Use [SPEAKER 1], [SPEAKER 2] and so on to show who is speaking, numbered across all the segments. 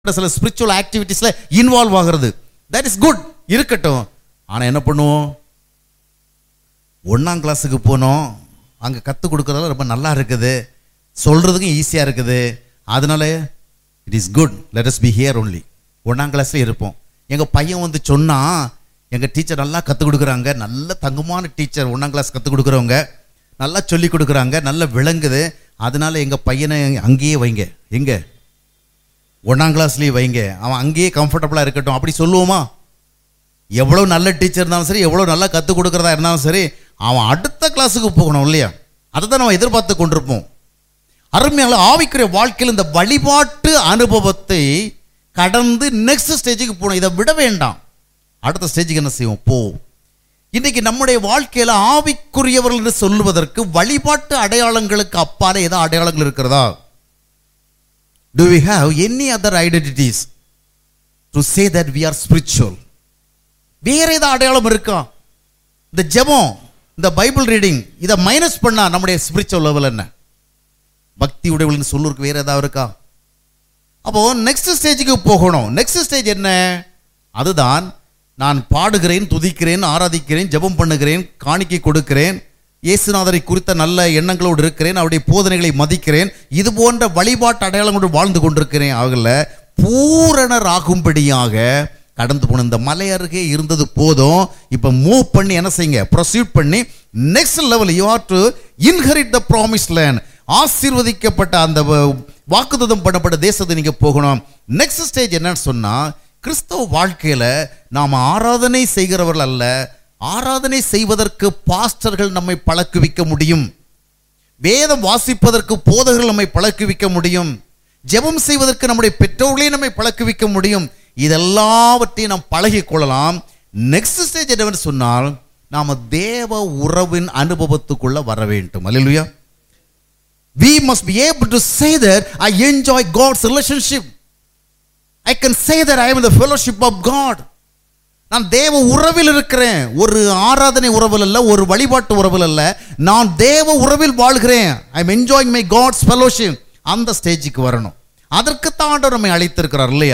[SPEAKER 1] சில ஸ்பிரிச்சுவல் ஆக்டிவிட்டீஸ்ல இன்வால்வ் ஆகிறது தட் இஸ் குட் இருக்கட்டும் ஆனா என்ன பண்ணுவோம் ஒண்ணாம் கிளாஸுக்கு போனோம் அங்க கற்றுக் கொடுக்கறதெல்லாம் ரொம்ப நல்லா இருக்குது சொல்றதுக்கும் ஈஸியா இருக்குது அதனால it is good let us be here only ஒண்ணாம் கிளாஸ்ல இருப்போம் எங்க பையன் வந்து சொன்னா எங்க டீச்சர் நல்லா கற்றுக் கொடுக்குறாங்க நல்ல தங்கமான டீச்சர் ஒண்ணாம் கிளாஸ் கற்றுக் கொடுக்குறவங்க நல்லா சொல்லி கொடுக்குறாங்க நல்லா விளங்குது அதனால எங்க பையனை அங்கேயே வைங்க எங்க ஒன்றாம் கிளாஸ்லேயே வைங்க அவன் அங்கேயே கம்ஃபர்டபுளாக இருக்கட்டும் அப்படி சொல்லுவோமா எவ்வளோ நல்ல டீச்சர் இருந்தாலும் சரி எவ்வளோ நல்லா கற்றுக் கொடுக்குறதா இருந்தாலும் சரி அவன் அடுத்த கிளாஸுக்கு போகணும் இல்லையா அதை தான் நம்ம எதிர்பார்த்து கொண்டிருப்போம் அருமையான ஆவிக்குரிய வாழ்க்கையில் இந்த வழிபாட்டு அனுபவத்தை கடந்து நெக்ஸ்ட் ஸ்டேஜுக்கு போகணும் இதை விட வேண்டாம் அடுத்த ஸ்டேஜுக்கு என்ன செய்வோம் போ இன்னைக்கு நம்முடைய வாழ்க்கையில ஆவிக்குரியவர்கள் என்று சொல்லுவதற்கு வழிபாட்டு அடையாளங்களுக்கு அப்பால ஏதாவது அடையாளங்கள் இருக்கிறதா do we have any other identities to say that we are spiritual வேற ஏதாவது அடையாளம் இருக்கா இந்த ஜெபம் இந்த பைபிள் ரீடிங் இதை மைனஸ் பண்ணா நம்முடைய ஸ்பிரிச்சுவல் லெவல் என்ன பக்தி உடையவள்னு சொல்லுறதுக்கு வேற ஏதாவது இருக்கா அப்போ நெக்ஸ்ட் ஸ்டேஜுக்கு போகணும் நெக்ஸ்ட் ஸ்டேஜ் என்ன அதுதான் நான் பாடுகிறேன் துதிக்கிறேன் ஆராதிக்கிறேன் ஜெபம் பண்ணுகிறேன் காணிக்கை கொடுக்கிறேன் இயேசுநாதரை குறித்த நல்ல எண்ணங்களோடு இருக்கிறேன் அவருடைய போதனைகளை மதிக்கிறேன் இது போன்ற வழிபாட்டு அடையாளங்களோடு வாழ்ந்து கொண்டிருக்கிறேன் ஆகல பூரணர் ஆகும்படியாக கடந்து போன இந்த மலை அருகே இருந்தது போதும் இப்போ மூவ் பண்ணி என்ன செய்யுங்க ப்ரொசீட் பண்ணி next level you are to inherit the promise land ஆசீர்வதிக்கப்பட்ட அந்த வ- வாக்குத்தத்தம் பண்ணப்பட்ட தேசத்தை நீங்க போகணும் நெக்ஸ்ட் ஸ்டேஜ் என்னன்னு சொன்னா கிறிஸ்தவ வாழ்க்கையில நாம் ஆராதனை செய்கிறவர்கள் அல்ல ஆராதனை செய்வதற்கு பாஸ்டர்கள் நம்மை பழக்குவிக்க முடியும் வேதம் வாசிப்பதற்கு போதகர்கள் நம்மை பழக்குவிக்க முடியும் ஜெபம் செய்வதற்கு நம்முடைய பெற்றோர்களே நம்மை பழக்குவிக்க முடியும் இதெல்லாவற்றையும் நாம் பழகிக் கொள்ளலாம் நெக்ஸ்ட் ஸ்டேஜ் என்னவென்று சொன்னால் நாம தேவ உறவின் அனுபவத்துக்குள்ள வர வேண்டும் அல்லேலூயா we must be able to say that I enjoy God's relationship. I can say that I am in the fellowship of God. நான் தேவ உறவில் இருக்கிறேன் ஒரு ஆராதனை உறவில் அல்ல ஒரு வழிபாட்டு உறவில் அல்ல நான் தேவ உறவில் வாழ்கிறேன் I am enjoying my God's fellowship அந்த ஸ்டேஜுக்கு வரணும் அதற்குத்தான் ஆண்டவர் நம்மை அழைத்திருக்கிறார் இல்லையா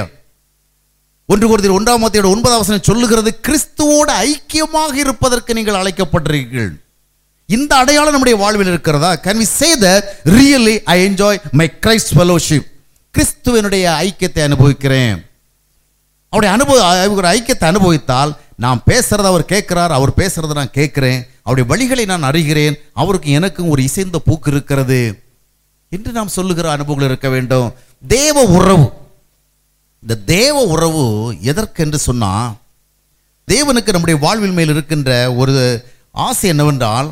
[SPEAKER 1] ஒன்று குருதில் ஒன்றாம் மத்தியோட ஒன்பதாம் வசனம் சொல்லுகிறது கிறிஸ்துவோடு ஐக்கியமாக இருப்பதற்கு நீங்கள் அழைக்கப்பட்டிருக்கிறீர்கள் இந்த அடையாளம் நம்முடைய வாழ்வில் இருக்கிறதா can we say that really I enjoy my Christ fellowship கிறிஸ்துவனுடைய ஐக்கியத்தை அனுபவிக்கிறேன் அவருடைய அனுபவ அவருடைய ஐக்கியத்தை அனுபவித்தால் நான் பேசுறத அவர் கேட்கிறார் அவர் பேசுறத நான் கேட்கிறேன் அவருடைய வழிகளை நான் அறிகிறேன் அவருக்கு எனக்கும் ஒரு இசைந்த பூக்கு இருக்கிறது என்று நாம் சொல்லுகிற அனுபவங்கள் இருக்க வேண்டும் தேவ உறவு இந்த தேவ உறவு எதற்கென்று சொன்னா தேவனுக்கு நம்முடைய வாழ்வில் மேல் இருக்கின்ற ஒரு ஆசை என்னவென்றால்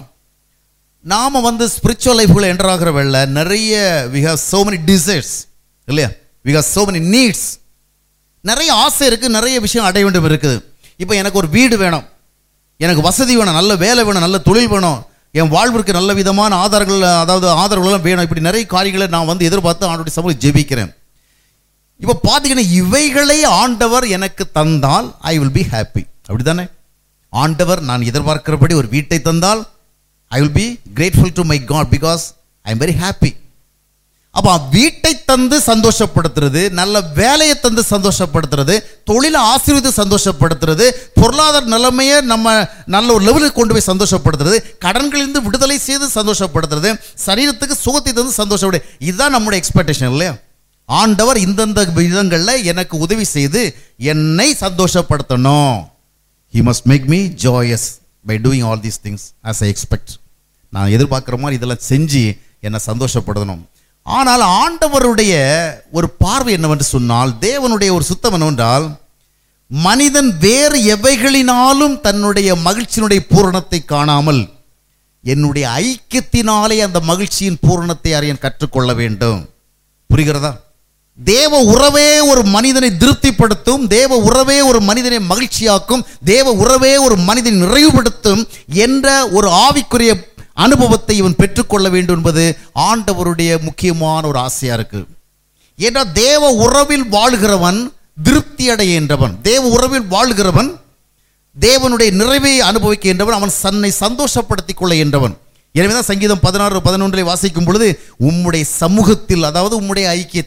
[SPEAKER 1] நாம வந்து ஸ்பிரிச்சுவல் லைஃப்குள்ள என்டர் ஆகிற வேளை நிறைய we have so many desires இல்லையா we have so many needs நிறைய ஆசை இருக்கு நிறைய விஷயம் அடைய வேண்டும் இருக்குது இப்போ எனக்கு ஒரு வீடு வேணும் எனக்கு வசதி வேணும் நல்ல வேலை வேணும் நல்ல தொழில் வேணும் என் வாழ்விற்கு நல்ல விதமான ஆதாரங்கள் அதாவது ஆதரவுகளும் வேணும் இப்படி நிறைய காரியங்களை நான் வந்து எதிர்பார்த்து ஆண்டுடைய சமூகம் ஜெபிக்கிறேன் இப்போ பார்த்தீங்கன்னா இவைகளை ஆண்டவர் எனக்கு தந்தால் ஐ வில் பி ஹாப்பி அப்படிதானே ஆண்டவர் நான் எதிர்பார்க்கிறபடி ஒரு வீட்டை தந்தால் I will be grateful to my God because I am very happy அப்போ வீட்டை தந்து சந்தோஷப்படுத்துறது நல்ல வேலையை தந்து சந்தோஷப்படுத்துறது தொழிலை ஆசீர்வதித்து சந்தோஷப்படுத்துறது பொருளாதார நிலைமையை நம்ம நல்ல ஒரு லெவலுக்கு கொண்டு போய் சந்தோஷப்படுத்துறது கடன்களிலிருந்து விடுதலை செய்து சந்தோஷப்படுத்துறது சரீரத்துக்கு சுகத்தை தந்து சந்தோஷப்படு இதுதான் நம்முடைய எக்ஸ்பெக்டேஷன் இல்லையா ஆண்டவர் இந்தந்த விதங்களில் எனக்கு உதவி செய்து என்னை சந்தோஷப்படுத்தணும் he must make me joyous by doing all these things as I expect நான் எதிர்பார்க்குற மாதிரி இதெல்லாம் செஞ்சு என்னை சந்தோஷப்படுத்தணும் ஆனால் ஆண்டவருடைய ஒரு பார்வை என்னவென்று சொன்னால் தேவனுடைய ஒரு சுத்தம் என்னவென்றால் மனிதன் வேறு எவைகளினாலும் தன்னுடைய மகிழ்ச்சியினுடைய பூரணத்தை காணாமல் என்னுடைய ஐக்கியத்தினாலே அந்த மகிழ்ச்சியின் பூரணத்தை அறியன் கற்றுக்கொள்ள வேண்டும் புரிகிறதா தேவ உறவே ஒரு மனிதனை திருப்திப்படுத்தும் தேவ உறவே ஒரு மனிதனை மகிழ்ச்சியாக்கும் தேவ உறவே ஒரு மனிதனை நிறைவுபடுத்தும் என்ற ஒரு ஆவிக்குரிய அனுபவத்தை இவன் பெற்றுக்கொள்ள வேண்டும் என்பது ஆண்டவருடைய முக்கியமான ஒரு ஆசையா இருக்கு ஏன்னா தேவ உறவில் வாழ்கிறவன் திருப்தி அடைகின்றவன் தேவ உறவில் வாழ்கிறவன் தேவனுடைய நிறைவை அனுபவிக்கின்றவன் அவன் தன்னை சந்தோஷப்படுத்திக் கொள்ளுகின்றவன் எனவேதான் சங்கீதம் பதினாறு பதினொன்றை வாசிக்கும் பொழுது உம்முடைய சமூகத்தில் அதாவது உம்முடைய ஐக்கியத்தில்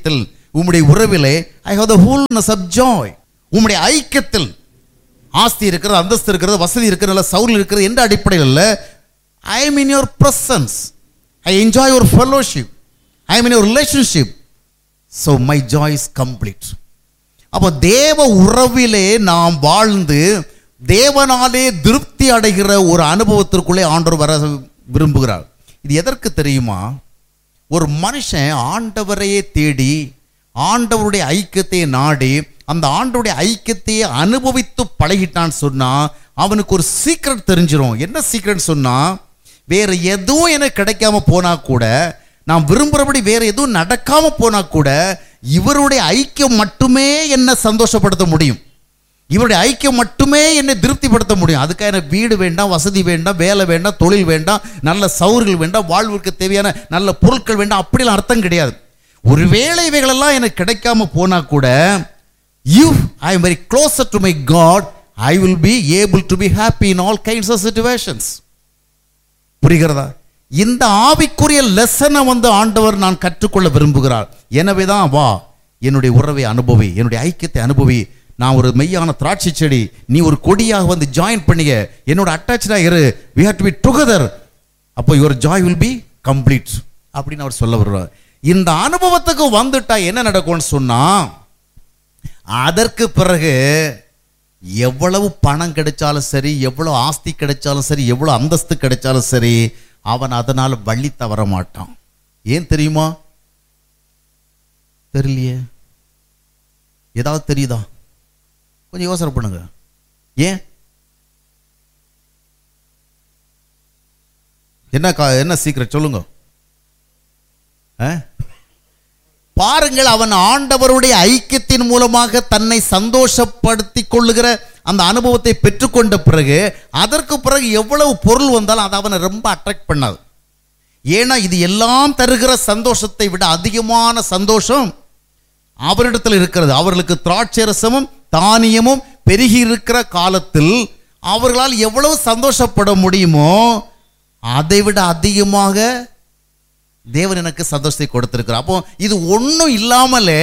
[SPEAKER 1] உம்முடைய உறவிலே I have the wholeness of joy உம்முடைய ஐக்கியத்தில் ஆஸ்தி இருக்கிறது அந்தஸ்து இருக்கிறது வசதி இருக்கிறது நல்ல சவுல் இருக்கிறது எந்த அடிப்படையில் இல்லை I am in your presence I enjoy your fellowship I am in your relationship so my joy is complete அப்போ தேவ உறவிலே நாம் வாழ்ந்து தேவனாலே திருப்தி அடைகிற ஒரு அனுபவத்திற்குள்ளே ஆண்டவர் வர விரும்புகிறார் இது எதற்கு தெரியுமா ஒரு மனுஷன் ஆண்டவரையே தேடி ஆண்டவருடைய ஐக்கியத்தை நாடி அந்த ஆண்டவருடைய ஐக்கியத்தையே அனுபவித்து பழகிட்டான்னு சொன்னா அவனுக்கு ஒரு சீக்ரெட் தெரிஞ்சிரும் என்ன சீக்ரெட் சொன்னா வேற எதுவும் எனக்கு கிடைக்காம போனா கூட நான் விரும்புகிறபடி வேற எதுவும் நடக்காம போனா கூட இவருடைய ஐக்கியம் மட்டுமே என்ன சந்தோஷப்படுத்த முடியும் இவருடைய ஐக்கியம் மட்டுமே என்னை திருப்திப்படுத்த முடியும் அதுக்காக எனக்கு வீடு வேண்டாம் வசதி வேண்டாம் வேலை வேண்டாம் தொழில் வேண்டாம் நல்ல சௌர்கள் வேண்டாம் வாழ்வுக்கு தேவையான நல்ல பொருட்கள் வேண்டாம் அப்படிலாம் அர்த்தம் கிடையாது ஒருவேளை இவைகளெல்லாம் எனக்கு கிடைக்காம போனா கூட you I am very closer to my God I will be able to be happy in all kinds of situations புரிகிறதா இந்த ஆவிக்குரிய லெசனை வந்து ஆண்டவர் நான் கற்றுக்கொள்ள விரும்புகிறார் எனவே தான் வா என்னுடைய உறவை அனுபவி என்னுடைய ஐக்கியத்தை அனுபவி நான் ஒரு மெய்யான திராட்சை செடி நீ ஒரு கொடியாக வந்து ஜாயின் பண்ணிக்க என்னோட அட்டாச்சாக இரு we have to be together அப்போ your joy will be complete அப்படின்னு அவர் சொல்ல வருவார் இந்த அனுபவத்துக்கு வந்துட்டா என்ன நடக்கும்னு சொன்னா அதற்கு பிறகு எவ்வளவு பணம் கிடைச்சாலும் சரி எவ்வளவு ஆஸ்தி கிடைச்சாலும் சரி எவ்வளவு அந்தஸ்து கிடைச்சாலும் சரி அவன் அதனால் வள்ளி தவற மாட்டான் ஏன் தெரியுமா தெரியலையே ஏதாவது தெரியுதா கொஞ்சம் யோசனை பண்ணுங்க ஏன் என்ன கா என்ன சீக்கிரம் சொல்லுங்க ஆ? பாருங்கள் அவன் ஆண்டவருடைய ஐக்கியத்தின் மூலமாக தன்னை சந்தோஷப்படுத்தி கொள்ளுகிற அந்த அனுபவத்தை பெற்றுக்கொண்ட பிறகு அதற்கு பிறகு எவ்வளவு பொருள் வந்தாலும் அது அவனை ரொம்ப அட்ராக்ட் பண்ணாது ஏன்னா இது எல்லாம் தருகிற சந்தோஷத்தை விட அதிகமான சந்தோஷம் அவரிடத்தில் இருக்கிறது அவர்களுக்கு திராட்சை ரசமும் தானியமும் பெருகி இருக்கிற காலத்தில் அவர்களால் எவ்வளவு சந்தோஷப்பட முடியுமோ அதை விட அதிகமாக தேவன் எனக்கு சந்தோஷத்தை கொடுத்திருக்கிறார் அப்போ இது ஒன்றும் இல்லாமலே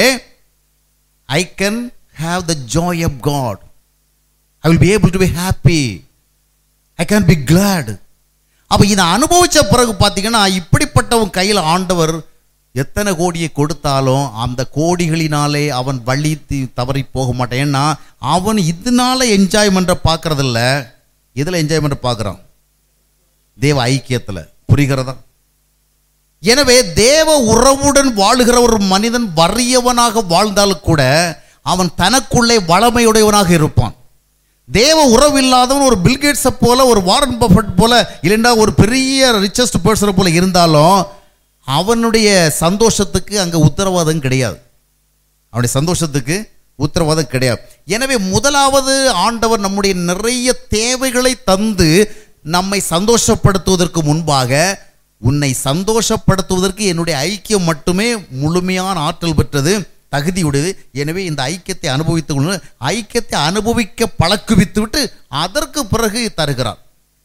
[SPEAKER 1] I can have the joy of God I will be able to be happy I can be glad அப்போ இதை அனுபவிச்ச பிறகு பார்த்தீங்கன்னா இப்படிப்பட்டவன் கையில் ஆண்டவர் எத்தனை கோடியை கொடுத்தாலும் அந்த கோடிகளினாலே அவன் வழி தி- தவறி போக மாட்டான் ஏன்னா அவன் இதனால என்ஜாய்மெண்ட்டை பார்க்கறதில்ல இதில் என்ஜாய்மெண்ட்டை பார்க்குறான் தேவ ஐக்கியத்தில் புரிகிறதா எனவே தேவ உறவுடன் வாழுகிற ஒரு மனிதன் வறியவனாக வாழ்ந்தாலும் கூட அவன் தனக்குள்ளே வளமையுடையவனாக இருப்பான் தேவ உறவு இல்லாதவன் ஒரு பில்கேட்ஸை போல ஒரு வாரன் பஃபட் போல இல்லைன்னா ஒரு பெரிய ரிச்சஸ்ட் பர்சனை போல இருந்தாலும் அவனுடைய சந்தோஷத்துக்கு அங்கே உத்தரவாதம் கிடையாது அவனுடைய சந்தோஷத்துக்கு உத்தரவாதம் கிடையாது எனவே முதலாவது ஆண்டவர் நம்முடைய நிறைய தேவைகளை தந்து நம்மை சந்தோஷப்படுத்துவதற்கு முன்பாக உன்னை சந்தோஷப்படுத்துவதற்கு என்னுடைய ஐக்கியம் மட்டுமே முழுமையான ஆற்றல் பெற்றது தகுதியுடையது எனவே இந்த ஐக்கியத்தை அனுபவித்துக் கொள்ள ஐக்கியத்தை அனுபவிக்க பழக்குவித்து விட்டு அதற்கு பிறகு தருகிறார்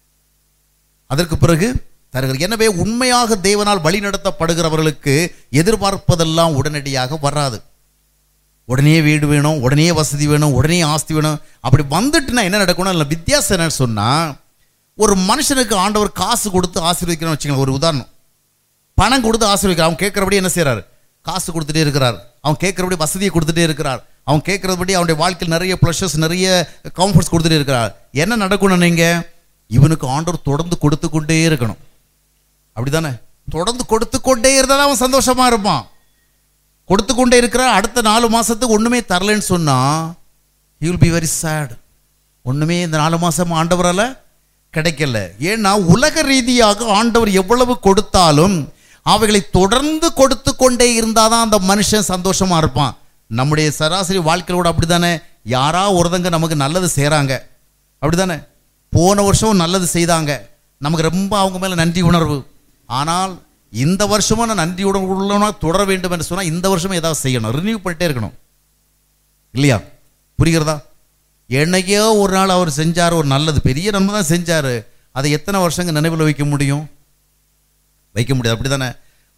[SPEAKER 1] அதற்கு பிறகு தருகிறார் எனவே உண்மையாக தேவனால் வழிநடத்தப்படுகிறவர்களுக்கு எதிர்பார்ப்பதெல்லாம் உடனடியாக வராது உடனே வீடு வேணும் உடனே வசதி வேணும் உடனே ஆஸ்தி வேணும் அப்படி வந்துட்டுனா என்ன நடக்கணும் இல்லை வித்தியாசம் என்னன்னு சொன்னால் ஒரு மனுஷனுக்கு ஆண்டவர் காசு கொடுத்து ஆசீர்வதிக்கணும்னு வச்சுக்கோங்க ஒரு உதாரணம் பணம் கொடுத்து ஆசீர்வதிக்கிறார் அவன் கேட்குறபடி என்ன செய்றாரு காசு கொடுத்துட்டே இருக்கிறார் அவன் கேட்குறபடி வசதியை கொடுத்துட்டே இருக்கிறார் அவன் கேட்குறபடி அவனுடைய வாழ்க்கையில் நிறைய ப்ளஷர்ஸ் நிறைய கம்ஃபர்ட்ஸ் கொடுத்துட்டே இருக்கிறார் என்ன நடக்கணும் நீங்கள் இவனுக்கு ஆண்டவர் தொடர்ந்து கொடுத்து கொண்டே இருக்கணும் அப்படிதானே தொடர்ந்து கொடுத்து கொண்டே இருந்தால் அவன் சந்தோஷமா இருப்பான் கொடுத்து கொண்டே இருக்கிறார் அடுத்த நாலு மாசத்துக்கு ஒண்ணுமே தரலைன்னு சொன்னா he will be very sad ஒண்ணுமே இந்த நாலு மாசம் ஆண்டவரால கிடைக்கல ஏன்னா உலக ரீதியாக ஆண்டவர் எவ்வளவு கொடுத்தாலும் அவைகளை தொடர்ந்து கொடுத்து கொண்டே இருந்தாதான் அந்த மனுஷன் சந்தோஷமா இருப்பான் நம்முடைய சராசரி வாழ்க்கையில கூட அப்படிதானே யாரா ஒருத்தங்க நமக்கு நல்லது செய்றாங்க அப்படிதானே போன வருஷம் நல்லது செய்தாங்க நமக்கு ரொம்ப அவங்க மேல நன்றி உணர்வு ஆனால் இந்த வருஷமும் நான் நன்றி உணர்வு உள்ளவனா தொடர வேண்டும் என்று சொன்னா இந்த வருஷமும் ஏதாவது செய்யணும் ரினியூ பண்ணிட்டே இருக்கணும் இல்லையா புரிகிறதா என்னைக்கோ ஒரு நாள் அவர் செஞ்சார் ஒரு நல்லது பெரிய நன்மை தான் செஞ்சார் அதை எத்தனை வருஷங்க நினைவில் வைக்க முடியும் வைக்க முடியாது அப்படிதானே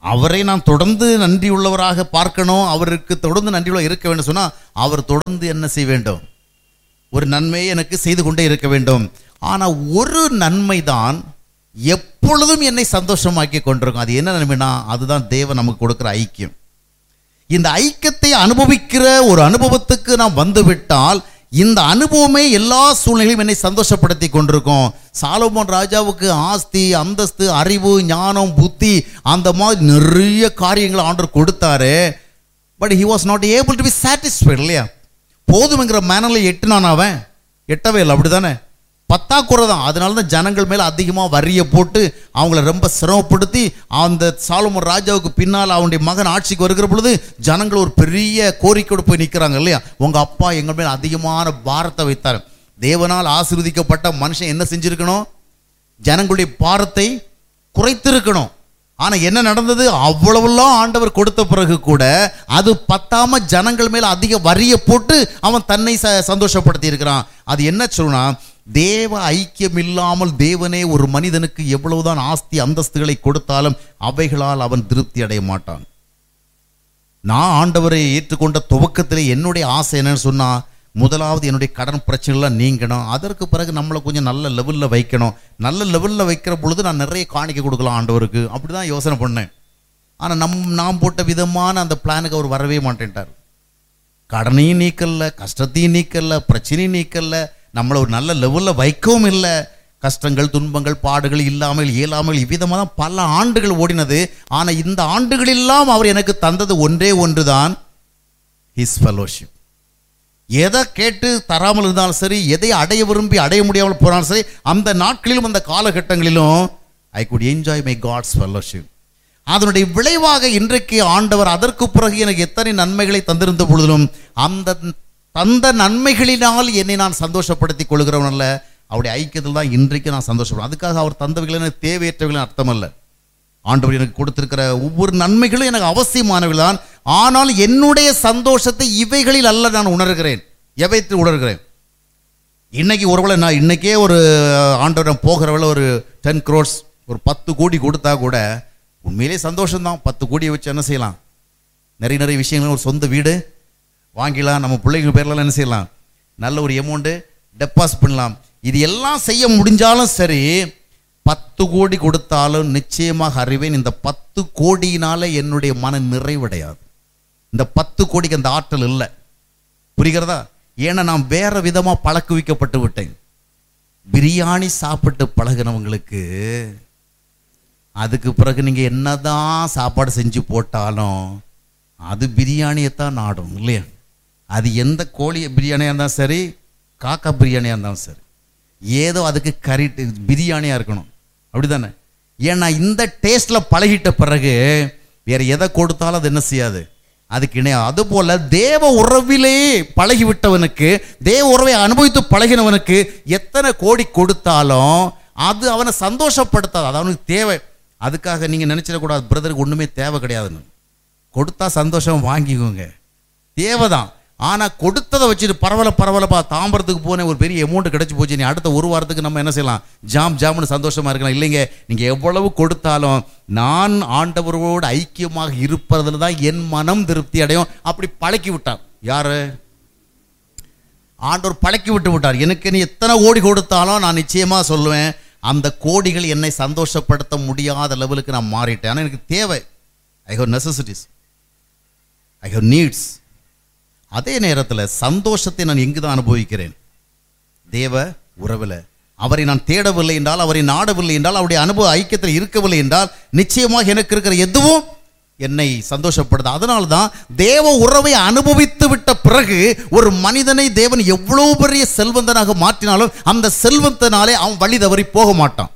[SPEAKER 1] அவரை நான் தொடர்ந்து நன்றி உள்ளவராக பார்க்கணும் அவருக்கு தொடர்ந்து நன்றியுள்ள இருக்க வேண்டும் சொன்னா அவர் தொடர்ந்து என்ன செய்ய வேண்டும் ஒரு நன்மையை எனக்கு செய்து கொண்டே இருக்க வேண்டும் ஆனா ஒரு நன்மை தான் எப்பொழுதும் என்னை சந்தோஷமாக்கி கொண்டிருக்கும் அது என்ன நன்மைனா அதுதான் தேவன் நமக்கு கொடுக்கிற ஐக்கியம் இந்த ஐக்கியத்தை அனுபவிக்கிற ஒரு அனுபவத்துக்கு நாம் வந்துவிட்டால் இந்த அனுபவமே எல்லா சூழ்நிலையும் என்னை சந்தோஷப்படுத்தி கொண்டிருக்கும் சாலமோன் ராஜாவுக்கு ஆஸ்தி அந்தஸ்து அறிவு ஞானம் புத்தி அந்த மாதிரி நிறைய காரியங்களை ஆண்டவர் கொடுத்தாரு but he was not able to be satisfied இல்லையா போதுங்கிற மேனரில் எட்டுனான் அவன் எட்டவே இல்லை அப்படிதானே பத்தாக்குறை தான் அதனால தான் ஜனங்கள் மேலே அதிகமாக வரியை போட்டு அவங்கள ரொம்ப சிரமப்படுத்தி அந்த சாலமோன் ராஜாவுக்கு பின்னால் அவனுடைய மகன் ஆட்சிக்கு வருகிற பொழுது ஜனங்கள் ஒரு பெரிய கோரிக்கையோடு போய் நிற்கிறாங்க இல்லையா உங்கள் அப்பா எங்கள் மேல் அதிகமான பாரத்தை வைத்தார் தேவனால் ஆசீர்வதிக்கப்பட்ட மனுஷன் என்ன செஞ்சிருக்கணும் ஜனங்களுடைய பாரத்தை குறைத்திருக்கணும் ஆனா என்ன நடந்தது அவ்வளவுலாம் ஆண்டவர் கொடுத்த பிறகு கூட அது பத்தாம ஜனங்கள் மேல அதிக வரிய போட்டு அவன் தன்னை ச சந்தோஷப்படுத்தி இருக்கிறான் அது என்ன சொல்லுனா தேவ ஐக்கியம் இல்லாமல் தேவனே ஒரு மனிதனுக்கு எவ்வளவுதான் ஆஸ்தி அந்தஸ்துகளை கொடுத்தாலும் அவைகளால் அவன் திருப்தி அடைய மாட்டான் நான் ஆண்டவரை ஏற்றுக்கொண்ட துவக்கத்தில் என்னுடைய ஆசை என்னன்னு சொன்னா முதலாவது என்னுடைய கடன் பிரச்சனைலாம் நீங்கணும் அதற்கு பிறகு நம்மளை கொஞ்சம் நல்ல லெவலில் வைக்கணும் நல்ல லெவலில் வைக்கிற பொழுது நான் நிறைய காணிக்க கொடுக்கலாம் ஆண்டவருக்கு அப்படி தான் யோசனை பண்ணேன் ஆனால் நம் நாம் போட்ட விதமான அந்த பிளானுக்கு அவர் வரவே மாட்டேன்ட்டார் கடனையும் நீக்கல்ல கஷ்டத்தையும் நீக்கல்ல பிரச்சனையும் நீக்கல்ல நம்மளை ஒரு நல்ல லெவலில் வைக்கவும் இல்லை கஷ்டங்கள் துன்பங்கள் பாடுகள் இல்லாமல் இயலாமல் இவ்விதமாக தான் பல ஆண்டுகள் ஓடினது ஆனால் இந்த ஆண்டுகளெல்லாம் அவர் எனக்கு தந்தது ஒன்றே ஒன்று தான் ஹிஸ் ஃபெலோஷிப் எதை கேட்டு தராமல் இருந்தாலும் சரி எதை அடைய விரும்பி அடைய முடியாமல் போனாலும் சரி அந்த நாட்களிலும் அந்த காலகட்டங்களிலும் I could enjoy my God's fellowship அதனுடைய விளைவாக இன்றைக்கு ஆண்டவர் அதற்கு பிறகு எனக்கு எத்தனை நன்மைகளை தந்திருந்த பொழுதிலும் அந்த தந்த நன்மைகளினால் என்னை நான் சந்தோஷப்படுத்திக் கொள்கிறவன் அல்ல அவருடைய ஐக்கியத்தில் தான் இன்றைக்கு நான் சந்தோஷப்படுறேன் அதுக்காக அவர் தந்தவைகள் எனக்கு தேவையற்றவைகள் அர்த்தம் அல்ல ஆண்டவர் எனக்கு கொடுத்திருக்கிற ஒவ்வொரு நன்மைகளும் எனக்கு அவசியமானவைகள் தான் ஆனால் என்னுடைய சந்தோஷத்தை இவைகளில் அல்ல நான் உணர்கிறேன் எவைத்து உணர்கிறேன் இன்னைக்கு ஒருவேளை நான் இன்னைக்கே ஒரு ஆண்டவரிடம் போகிறவள ஒரு டென் க்ரோர்ஸ் ஒரு பத்து கோடி கொடுத்தா கூட உண்மையிலே சந்தோஷம்தான் பத்து கோடியை வச்சு என்ன செய்யலாம் நிறைய நிறைய விஷயங்கள் ஒரு சொந்த வீடு வாங்கிடலாம் நம்ம பிள்ளைங்க பேர்லாம் என்ன செய்யலாம் நல்ல ஒரு அமௌண்ட்டு டெபாசிட் பண்ணலாம் இது எல்லாம் செய்ய முடிஞ்சாலும் சரி பத்து கோடி கொடுத்தாலும் நிச்சயமாக அறிவேன் இந்த பத்து கோடியினால என்னுடைய மன நிறைவடையாது இந்த பத்து கோடிக்கு அந்த ஆற்றல் இல்லை புரிகிறதா ஏன்னா நான் வேற விதமா பழக்குவிக்கப்பட்டு விட்டேன் பிரியாணி சாப்பிட்டு பழகினவங்களுக்கு அதுக்கு பிறகு நீங்க என்னதான் சாப்பாடு செஞ்சு போட்டாலும் அது பிரியாணியைத்தான் நாடும் இல்லையா அது எந்த கோழி பிரியாணியாக இருந்தாலும் சரி காக்கா பிரியாணியாக இருந்தாலும் சரி ஏதோ அதுக்கு கறி பிரியாணியாக இருக்கணும் அப்படிதானே ஏன்னா இந்த டேஸ்ட்டில் பழகிட்ட பிறகு வேற எதை கொடுத்தாலும் அது என்ன செய்யாது அதுக்கு இணையா அதுபோல தேவ உறவிலே பழகிவிட்டவனுக்கு தேவ உறவை அனுபவித்து பழகினவனுக்கு எத்தனை கோடி கொடுத்தாலும் அது அவனை சந்தோஷப்படுத்தாது அது அவனுக்கு தேவை அதுக்காக நீங்கள் நினச்சிடக்கூடாது பிரதருக்கு ஒன்றுமே தேவை கிடையாதுன்னு கொடுத்தா சந்தோஷம் வாங்கிக்கோங்க தேவைதான் ஆனால் கொடுத்ததை வச்சுட்டு பரவல பரவலப்பா தாம்பரத்துக்கு போனேன் ஒரு பெரிய அமௌண்ட் கிடைச்சி போச்சு நீ அடுத்த ஒரு வாரத்துக்கு நம்ம என்ன செய்யலாம் ஜாம் ஜாம்னு சந்தோஷமா இருக்கலாம் இல்லைங்க நீங்கள் எவ்வளவு கொடுத்தாலும் நான் ஆண்டவரோடு ஐக்கியமாக இருப்பதில் தான் என் மனம் திருப்தி அடையும் அப்படி பழக்கி விட்டார் யாரு ஆண்டவர் பழக்கி விட்டு விட்டார் எனக்கு நீ எத்தனை கோடி கொடுத்தாலும் நான் நிச்சயமாக சொல்லுவேன் அந்த கோடிகள் என்னை சந்தோஷப்படுத்த முடியாத லெவலுக்கு நான் மாறிட்டேன் ஆனால் எனக்கு தேவை I have necessities I have needs அதே நேரத்தில் சந்தோஷத்தை நான் எங்கு தான் அனுபவிக்கிறேன் தேவ உறவில் அவரை நான் தேடவில்லை என்றால் அவரை நாடவில்லை என்றால் அவருடைய அனுபவ ஐக்கியத்தில் இருக்கவில்லை என்றால் நிச்சயமாக எனக்கு இருக்கிற எதுவும் என்னை சந்தோஷப்படுது அதனால தான் தேவ உறவை அனுபவித்து விட்ட பிறகு ஒரு மனிதனை தேவன் எவ்வளவு பெரிய செல்வந்தனாக மாற்றினாலும் அந்த செல்வத்தினாலே அவன் வழி தவறி போக மாட்டான்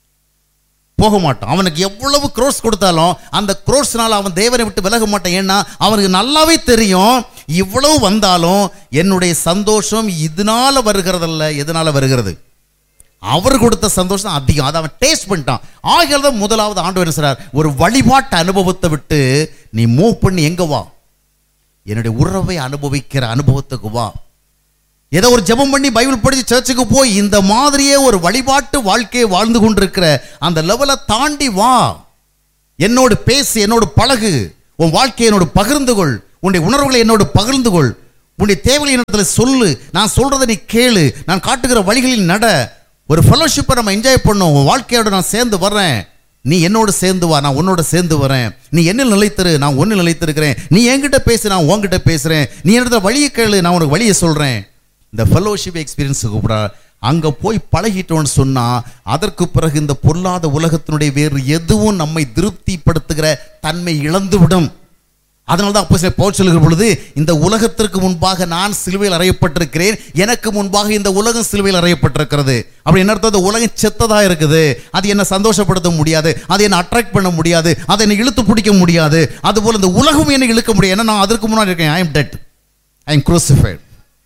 [SPEAKER 1] போக மாட்டான் அவனுக்கு எவ்வளவு க்ரோஸ் கொடுத்தாலும் அந்த க்ரோஸ்னால அவன் தேவனை விட்டு விலக மாட்டான் ஏன்னா அவனுக்கு நல்லாவே தெரியும் இவ்வளவு வந்தாலும் என்னுடைய சந்தோஷம் இதனால வருகிறதல்ல எதனால வருகிறது அவர் கொடுத்த சந்தோஷம் அதிகம் அதை அவன் டேஸ்ட் பண்ணிட்டான் ஆகியால் தான் முதலாவது ஆண்டு என்ன சொல்றார் ஒரு வழிபாட்டு அனுபவத்தை விட்டு நீ மூவ் பண்ணி எங்க வா என்னுடைய உறவை அனுபவிக்கிற அனுபவத்துக்கு வா ஏதோ ஒரு ஜெபம் பண்ணி பைபிள் படிச்சு சர்ச்சுக்கு போய் இந்த மாதிரியே ஒரு வழிபாட்டு வாழ்க்கையை வாழ்ந்து கொண்டிருக்கிற அந்த லெவலை தாண்டி வா என்னோடு பேசு என்னோடு பழகு உன் வாழ்க்கையை என்னோடு பகிர்ந்து கொள் உன்னுடைய உணர்வுகளை என்னோடு பகிர்ந்து கொள் உன்னுடைய தேவைகளை என்னிடத்துல சொல்லு நான் சொல்றதை நீ கேளு நான் காட்டுகிற வழிகளில் நட ஒரு ஃபெலோஷிப்பை நம்ம என்ஜாய் பண்ணோம் உன் வாழ்க்கையோட நான் சேர்ந்து வர்றேன் நீ என்னோடு சேர்ந்து வா நான் உன்னோட சேர்ந்து வரேன் நீ என்னில் நிலைத்திரு நான் ஒன்னில் நிலைத்திருக்கிறேன் நீ என்கிட்ட பேசு நான் உன்கிட்ட பேசுறேன் நீ என்னிடத்துல வழியை கேளு நான் உனக்கு வழியை சொல்றேன் இந்த ஃபெலோஷிப் எக்ஸ்பீரியன்ஸுக்கு கூட அங்க போய் பழகிட்டோம்னு சொன்னா அதற்கு பிறகு இந்த பொல்லாத உலகத்தினுடைய வேறு எதுவும் நம்மை திருப்திப்படுத்துகிற தன்மை இழந்துவிடும் அதனால தான் அப்போ பவுல் சொல்லுகிற பொழுது இந்த உலகத்திற்கு முன்பாக நான் சிலுவையில் அறையப்பட்டிருக்கிறேன் எனக்கு முன்பாக இந்த உலகம் சிலுவையில் அறையப்பட்டிருக்கிறது அப்படி என்ன அர்த்தம் இந்த உலகம் செத்ததா இருக்குது அது என்ன சந்தோஷப்படுத்த முடியாது அது என்ன அட்ராக்ட் பண்ண முடியாது அதை என்னை இழுத்து பிடிக்க முடியாது அதுபோல இந்த உலகம் என்னை இழுக்க முடியாது ஏன்னா நான் அதற்கு முன்னாடி இருக்கேன் I am dead I am crucified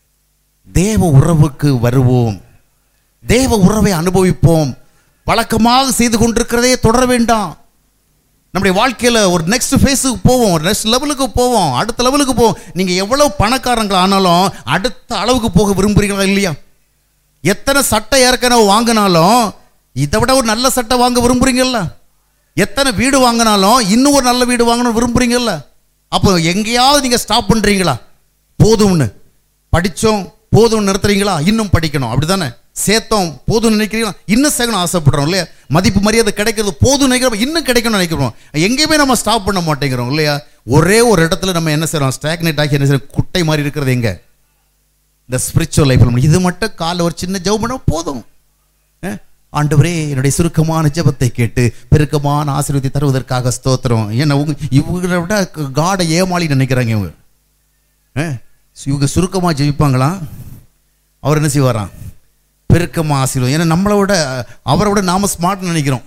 [SPEAKER 1] தேவ உறவுக்கு வருவோம் தேவ உறவை அனுபவிப்போம் வழக்கமாக செய்து கொண்டிருக்கிறதே தொடர வேண்டாம் நம்முடைய வாழ்க்கையில் ஒரு நெக்ஸ்ட் ஃபேஸுக்கு போவோம் ஒரு நெக்ஸ்ட் லெவலுக்கு போவோம் அடுத்த லெவலுக்கு போவோம் நீங்கள் எவ்வளவு பணக்காரங்கள் ஆனாலும் அடுத்த அளவுக்கு போக விரும்புகிறீங்களா இல்லையா எத்தனை சட்டை ஏற்கனவே வாங்கினாலும் இதை விட ஒரு நல்ல சட்டை வாங்க விரும்புறீங்கல்ல எத்தனை வீடு வாங்கினாலும் இன்னும் ஒரு நல்ல வீடு வாங்கணும் விரும்புறீங்கல்ல அப்போ எங்கேயாவது நீங்கள் ஸ்டாப் பண்ணுறீங்களா போதும்னு படித்தோம் போதும் நிறுத்துறீங்களா இன்னும் படிக்கணும் அப்படிதானே சேர்த்தோம் போதும் நினைக்கிறீங்களா இன்னும் சேர்க்கணும் ஆசைப்படுறோம் இல்லையா மதிப்பு மரியாதை கிடைக்கிறது போதும் நினைக்கிறோம் இன்னும் கிடைக்கணும்னு நினைக்கிறோம் எங்கேயுமே நம்ம ஸ்டாப் பண்ண மாட்டேங்கிறோம் இல்லையா ஒரே ஒரு இடத்துல நம்ம என்ன செய்றோம் ஸ்டாக்னேட் ஆகி என்ன செய்றோம் குட்டை மாதிரி இருக்கிறது எங்க இந்த ஸ்பிரிச்சுவல் லைஃப்ல இது மட்டும் காலைல ஒரு சின்ன ஜெபம் பண்ணா போதும் அஹ், ஆண்டவரே என்னுடைய சுருக்கமான ஜெபத்தை கேட்டு பெருக்கமான ஆசீர்வாதத்தை தருவதற்காக ஸ்தோத்திரம் ஏன்னா உங்க இவங்களை விட காடை ஏமாளி நினைக்கிறாங்க இவங்க அஹ், இவங்க சுருக்கமாக ஜெயிப்பாங்களாம் அவர் என்ன செய்வாராம் பெருக்கமாக ஆசீர்வாதம் ஏன்னா நம்மளை விட அவரை விட நாம ஸ்மார்ட் நினைக்கிறோம்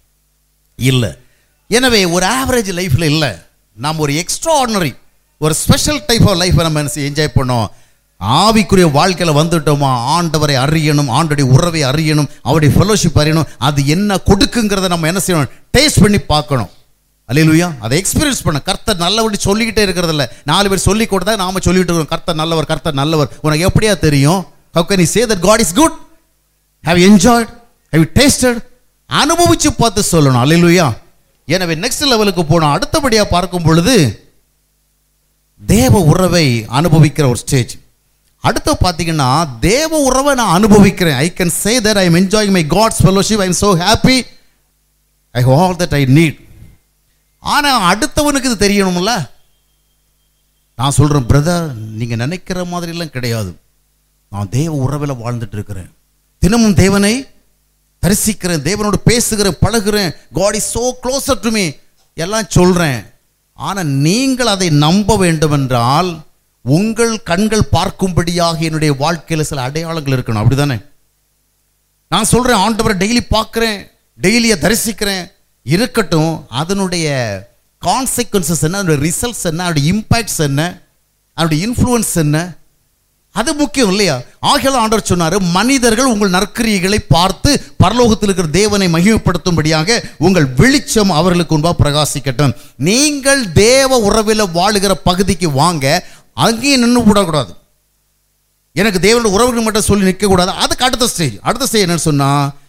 [SPEAKER 1] இல்லை எனவே ஒரு ஆவரேஜ் லைஃப்பில் இல்லை நாம் ஒரு எக்ஸ்ட்ரா ஆர்டினரி ஒரு ஸ்பெஷல் டைப் ஆஃப் லைஃப்பை நம்ம என்ஜாய் பண்ணோம் ஆவிக்குரிய வாழ்க்கையில் வந்துட்டோமா ஆண்டவரை அறியணும் ஆண்டுடைய உறவை அறியணும் அவருடைய ஃபெலோஷிப் அறியணும் அது என்ன கொடுக்குங்கிறத நம்ம என்ன செய்யணும் டேஸ்ட் பண்ணி பார்க்கணும் அல்லேலூயா அதை எக்ஸ்பீரியன்ஸ் பண்ண கர்த்தர் நல்லவடி சொல்லிக்கிட்டே இருக்கிறதில்ல நாலு பேர் சொல்லி கொடுத்தா நாம சொல்லிட்டு இருக்கோம் கர்த்தர் நல்லவர் கர்த்தர் நல்லவர் உனக்கு எப்படியா தெரியும் how can you say that god is good have you enjoyed have you tasted அனுபவிச்சு பார்த்து சொல்லணும் அல்லேலூயா எனவே நெக்ஸ்ட் லெவலுக்கு போனோம் அடுத்தபடியா பார்க்கும் பொழுது தேவ உறவை அனுபவிக்கிற ஒரு ஸ்டேஜ் அடுத்து பார்த்தீங்கன்னா தேவ உறவை நான் அனுபவிக்கிறேன் I can say that I am enjoying my God's fellowship I am so happy I all that I need ஆனால் அடுத்தவனுக்கு இது தெரியணும்ல நான் சொல்கிறேன் பிரதர் நீங்கள் நினைக்கிற மாதிரிலாம் கிடையாது நான் தேவ உறவில் வாழ்ந்துட்டு இருக்கிறேன் தினமும் தேவனை தரிசிக்கிறேன் தேவனோடு பேசுகிறேன் பழகுறேன் God is so closer to me எல்லாம் சொல்கிறேன் ஆனால் நீங்கள் அதை நம்ப வேண்டும் என்றால் உங்கள் கண்கள் பார்க்கும்படியாக என்னுடைய வாழ்க்கையில் சில அடையாளங்கள் இருக்கணும் அப்படிதானே நான் சொல்றேன் ஆண்டவரை டெய்லி பார்க்குறேன் டெய்லியை தரிசிக்கிறேன் இருக்கட்டும் அதனுடைய கான்சிக்வன்சஸ் என்ன அதனுடைய ரிசல்ட்ஸ் என்ன அதனுடைய இம்பேக்ட்ஸ் என்ன அதனுடைய இன்ஃப்ளூயன்ஸ் என்ன அது முக்கியம் இல்லையா ஆகியால் ஆண்டவர் சொன்னாரு மனிதர்கள் உங்கள் நற்கிரியைகளை பார்த்து பரலோகத்தில் இருக்கிற தேவனை மகிமைப்படுத்தும்படியாக உங்கள் வெளிச்சம் அவர்களுக்கு முன்பாக பிரகாசிக்கட்டும் நீங்கள் தேவ உறவில் வாழுகிற பகுதிக்கு வாங்க அங்கேயும் நின்று விடக்கூடாது எனக்கு தேவனோட உறவுகள் மட்டும் சொல்லி நிற்கக்கூடாது அதுக்கு அடுத்த ஸ்டேஜ் அடுத்த ஸ்டேஜ் என்னன்னு சொன்னா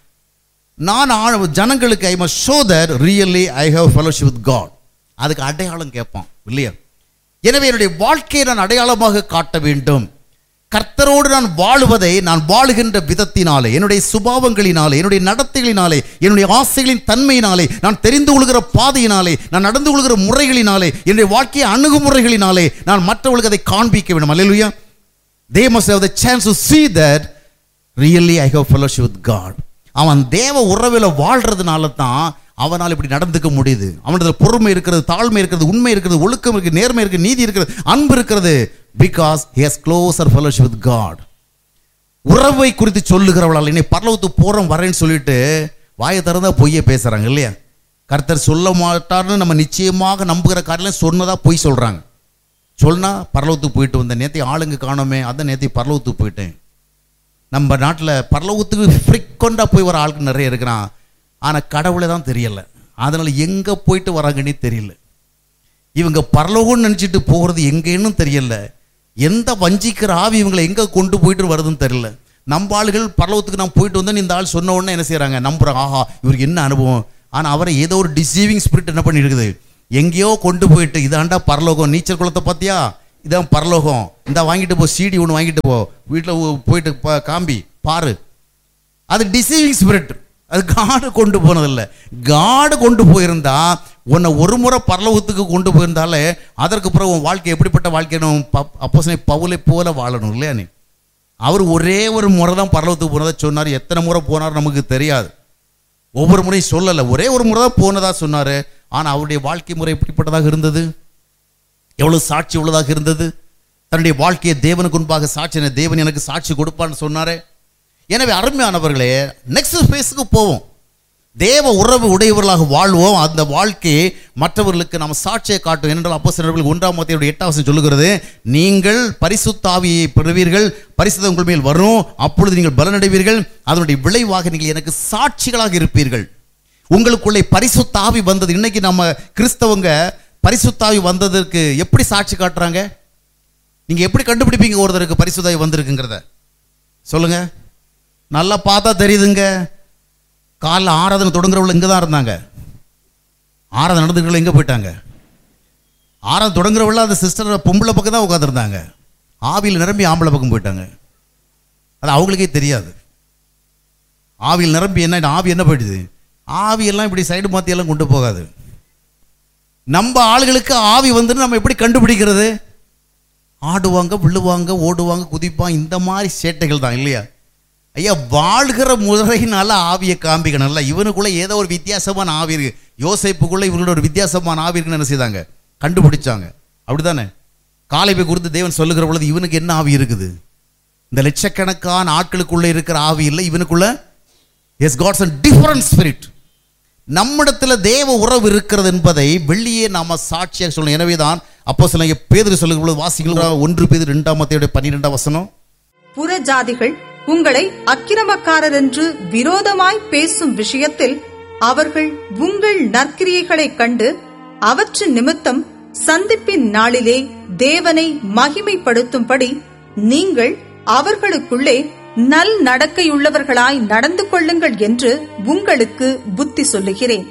[SPEAKER 1] நான் ஆ- ஜனங்களுக்கு I must show that really I have fellowship with God அதுக்கு அடையாளம் கேட்பான் இல்லையா எனவே என்னுடைய வாழ்க்கையை நான் அடையாளமாக காட்ட வேண்டும் கர்த்தரோடு நான் வாழுவதை நான் வாழுகின்ற விதத்தினாலே என்னுடைய சுபாவங்களினாலே என்னுடைய நடத்தைகளினாலே என்னுடைய ஆசைகளின் தன்மையினாலே நான் தெரிந்து கொள்கிற பாதையினாலே நான் நடந்து கொள்கிற முறைகளினாலே என்னுடைய வாழ்க்கையை அணுகுமுறைகளினாலே நான் மற்றவர்களுக்கு அதை காண்பிக்க வேண்டும் அல்லேலூயா they must have the chance to see that really I have fellowship with God அவன் தேவ உறவில் வாழ்றதுனால தான் அவனால் இப்படி நடந்துக்க முடியுது அவனது பொறுமை இருக்கிறது தாழ்மை இருக்கிறது உண்மை இருக்கிறது ஒழுக்கம் இருக்குது நேர்மை இருக்குது நீதி இருக்கிறது அன்பு இருக்கிறது because he has closer fellowship with God உறவை குறித்து சொல்லுகிறவளால் என்னை பரலவத்துக்கு போகிறோம் வரேன்னு சொல்லிட்டு வாயை திறந்தா பொய்யை பேசுறாங்க இல்லையா கர்த்தர் சொல்ல மாட்டார்னு நம்ம நிச்சயமாக நம்புகிற காரியம் சொன்னதா பொய் சொல்றாங்க சொன்னா பரலவத்துக்கு போயிட்டு வந்தேன் நேத்தி ஆளுங்க காணோமே அதான் நேத்தி பரலவத்துக்கு போயிட்டேன் நம்ம நாட்டில் பரலவத்துக்கு ஃப்ரிக்வெண்ட்டாக போய் வர ஆளுக்கு நிறைய இருக்கிறான் ஆனால் கடவுளை தான் தெரியல அதனால் எங்கே போயிட்டு வராங்கன்னே தெரியல இவங்க பரலோகம்னு நினச்சிட்டு போகிறது எங்கேன்னு தெரியல எந்த வஞ்சிக்கிற ஆவி இவங்களை எங்கே கொண்டு போயிட்டு வருதுன்னு தெரியல நம்ம ஆளுகள் பரலோகத்துக்கு நான் போயிட்டு வந்தேன் இந்த ஆள் சொன்ன உடனே என்ன செய்கிறாங்க நம்புறாங்க ஆஹா இவருக்கு என்ன அனுபவம் ஆனா அவரை ஏதோ ஒரு டிசீவிங் ஸ்பிரிட் என்ன பண்ணிருக்குது எங்கேயோ கொண்டு போயிட்டு இதாண்டா பரலோகம் நீச்சல் குளத்தை பார்த்தியா இதான் பரலோகம் இந்த வாங்கிட்டு போ சீடி ஒன்று வாங்கிட்டு போ வீட்டில் போயிட்டு பா- காம்பி பாரு அது டிசீவிங் ஸ்பிரிட் அது காடு கொண்டு போனதில்லை காடு கொண்டு போயிருந்தா உன்னை ஒரு முறை பரலோகத்துக்கு கொண்டு போயிருந்தாலே அதற்கு பிறகு உன் வாழ்க்கை எப்படிப்பட்ட வாழ்க்கை அப்போ பவுலை போல வாழணும் இல்லையா நீ அவர் ஒரே ஒரு முறை தான் பரலோகத்துக்கு போனதா சொன்னார் எத்தனை முறை போனார் நமக்கு தெரியாது ஒவ்வொரு முறையும் சொல்லலை ஒரே ஒரு முறை தான் போனதா சொன்னார் ஆனால் அவருடைய வாழ்க்கை முறை எப்படிப்பட்டதாக இருந்தது எவ்வளவு சாட்சி உள்ளதாக இருந்தது தன்னுடைய வாழ்க்கையை தேவனுக்கு முன்பாக சாட்சி தேவன் எனக்கு சாட்சி கொடுப்பான்னு சொன்னாரே எனவே அருமையானவர்களே நெக்ஸ்ட் ஃபேஸுக்கு போவோம் தேவ உறவு உடையவர்களாக வாழ்வோம் அந்த வாழ்க்கையை மற்றவர்களுக்கு நம்ம சாட்சியை காட்டும் ஏனென்றால் அப்போ சிலர்கள் ஒன்றாம் மத்தியோட எட்டாம் வசனம் சொல்லுகிறது நீங்கள் பரிசுத்தாவியை பெறுவீர்கள் பரிசுத்தம் உங்கள் மேல் வரும் அப்பொழுது நீங்கள் பலனடைவீர்கள் அதனுடைய விளைவாக நீங்கள் எனக்கு சாட்சிகளாக இருப்பீர்கள் உங்களுக்குள்ளே பரிசுத்தாவி வந்தது இன்னைக்கு நம்ம கிறிஸ்தவங்க பரிசுத்தாவி வந்ததற்கு எப்படி சாட்சி காட்டுறாங்க நீங்க எப்படி கண்டுபிடிப்பீங்க ஒருத்தருக்கு பரிசுத்தாவி வந்திருக்குங்கிறத சொல்லுங்க நல்லா பார்த்தா தெரியுதுங்க காலைல ஆராதனை தொடங்குறவங்க இங்கே தான் இருந்தாங்க ஆராதனை நடந்துக்கிறவங்க எங்கே போயிட்டாங்க ஆராதனை தொடங்குறவங்கள அந்த சிஸ்டர் பொம்பளை பக்கம் தான் உட்காந்துருந்தாங்க ஆவியில் நிரம்பி ஆம்பளை பக்கம் போயிட்டாங்க அது அவங்களுக்கே தெரியாது ஆவியில் நிரம்பி என்ன ஆவி என்ன போயிடுது ஆவியெல்லாம் இப்படி சைடு மாற்றியெல்லாம் கொண்டு போகாது நம்ம ஆளுகளுக்கு ஆவி வந்து நம்ம எப்படி கண்டுபிடிக்கிறது ஆடுவாங்க விழுவாங்க ஓடுவாங்க குதிப்பாங்க இந்த மாதிரி சேட்டைகள் தான் இல்லையா ஐயா வாழ்கிற முறையினால ஆவியை காண்பிக்கணும்ல இவனுக்குள்ள ஏதோ ஒரு வித்தியாசமான ஆவி இருக்கு யோசைப்புக்குள்ள இவங்களோட ஒரு வித்தியாசமான ஆவி இருக்குன்னு என்ன செய்தாங்க கண்டுபிடிச்சாங்க அப்படிதானே காலைவை குறித்து தேவன் சொல்லுகிற பொழுது இவனுக்கு என்ன ஆவி இருக்குது இந்த லட்சக்கணக்கான ஆட்களுக்குள்ள இருக்கிற ஆவி இல்லை இவனுக்குள்ள எஸ் காட்ஸ் அண்ட் டிஃபரன்ட் ஸ்பிரிட் நம்மிடத்தில் தேவ உறவு இருக்கிறது என்பதை வெளியே நாம சாட்சியாக சொல்லணும் எனவேதான் அப்போ சில பேதர் சொல்லுகிற பொழுது வாசிகள் ஒன்று பேதர் இரண்டாம் மத்தியோட பன்னிரெண்டாம் வசனம்
[SPEAKER 2] புறஜாதிகள் உங்களை அக்கிரமக்காரர் என்று விரோதமாய் பேசும் விஷயத்தில் அவர்கள் உங்கள் நற்கிரியைகளைக் கண்டு அவற்றின் நிமித்தம் சந்திப்பின் நாளிலே தேவனை மகிமைப்படுத்தும்படி நீங்கள் அவர்களுக்குள்ளே நல் நடக்கையுள்ளவர்களாய் நடந்து கொள்ளுங்கள் என்று உங்களுக்கு புத்தி சொல்லுகிறேன்